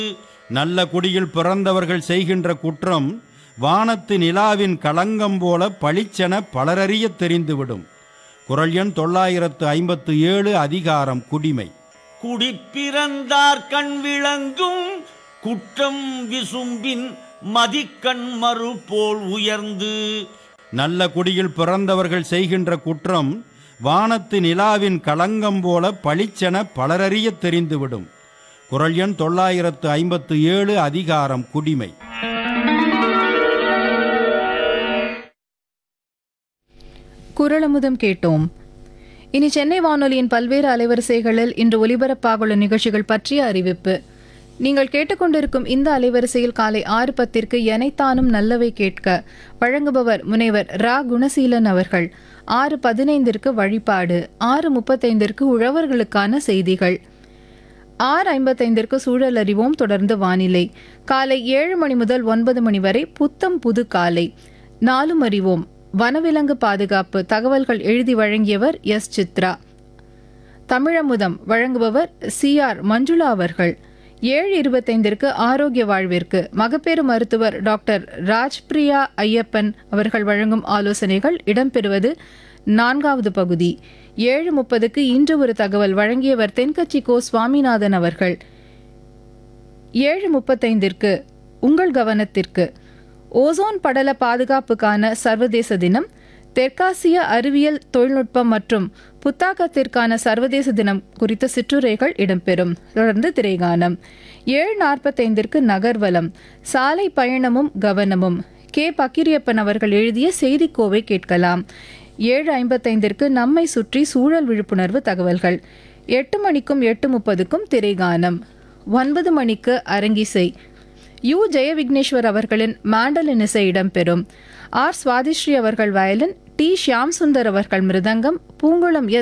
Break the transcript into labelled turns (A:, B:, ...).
A: நல்ல குடியில் பிறந்தவர்கள் செய்கின்ற குற்றம் வானத்து நிலாவின் களங்கம் போல பளிச்சென பலரறியத் தெரிந்துவிடும் குரல் எண் தொள்ளாயிரத்து ஐம்பத்து ஏழு அதிகாரம் குடிமை
B: குடிப்பிறந்தார் கண் விளங்கும் குற்றம் விசும்பின் மதிக்கண் மறு போல் உயர்ந்து
A: நல்ல குடியில் பிறந்தவர்கள் செய்கின்ற குற்றம் வானத்து நிலாவின் களங்கம் போல பளிச்சென பலரறியத் தெரிந்துவிடும் குரல் எண் தொள்ளாயிரத்து ஐம்பத்து ஏழு அதிகாரம் குடிமை
C: குரலமுதம் கேட்டோம் இனி சென்னை வானொலியின் பல்வேறு அலைவரிசைகளில் இன்று ஒலிபரப்பாகுள்ள நிகழ்ச்சிகள் பற்றிய அறிவிப்பு நீங்கள் கேட்டுக்கொண்டிருக்கும் இந்த அலைவரிசையில் காலை ஆறு பத்திற்கு எனைத்தானும் நல்லவை கேட்க வழங்குபவர் முனைவர் ரா குணசீலன் அவர்கள் ஆறு பதினைந்திற்கு வழிபாடு ஆறு முப்பத்தைந்திற்கு உழவர்களுக்கான செய்திகள் ஆறு ஐம்பத்தைந்திற்கு சூழல் அறிவோம் தொடர்ந்து வானிலை காலை ஏழு மணி முதல் ஒன்பது மணி வரை புத்தம் புது காலை நாலும் அறிவோம் வனவிலங்கு பாதுகாப்பு தகவல்கள் எழுதி வழங்கியவர் எஸ் சித்ரா தமிழமுதம் வழங்குபவர் சி ஆர் மஞ்சுளா அவர்கள் ஏழு இருபத்தைந்திற்கு ஆரோக்கிய வாழ்விற்கு மகப்பேறு மருத்துவர் டாக்டர் ராஜ்பிரியா ஐயப்பன் அவர்கள் வழங்கும் ஆலோசனைகள் இடம்பெறுவது நான்காவது பகுதி ஏழு முப்பதுக்கு இன்று ஒரு தகவல் வழங்கியவர் தென்கட்சி கோ சுவாமிநாதன் அவர்கள் ஏழு முப்பத்தைந்திற்கு உங்கள் கவனத்திற்கு ஓசோன் படல பாதுகாப்புக்கான சர்வதேச தினம் தெற்காசிய அறிவியல் தொழில்நுட்பம் மற்றும் புத்தாக்கத்திற்கான சர்வதேச தினம் குறித்த சிற்றுரைகள் இடம்பெறும் தொடர்ந்து திரைகானம் ஏழு நாற்பத்தைந்திற்கு நகர்வலம் சாலை பயணமும் கவனமும் கே பக்கிரியப்பன் அவர்கள் எழுதிய செய்திக்கோவை கேட்கலாம் ஏழு ஐம்பத்தைந்திற்கு நம்மை சுற்றி சூழல் விழிப்புணர்வு தகவல்கள் எட்டு மணிக்கும் எட்டு முப்பதுக்கும் திரைகானம் ஒன்பது மணிக்கு அரங்கிசை யு ஜெயவிக்னேஸ்வர் அவர்களின் மாண்டலின் இசை இடம்பெறும் ஆர் சுவாதிஸ்ரீ அவர்கள் வயலின் டி ஷியாம் சுந்தர் அவர்கள் மிருதங்கம் பூங்குளம் எஸ்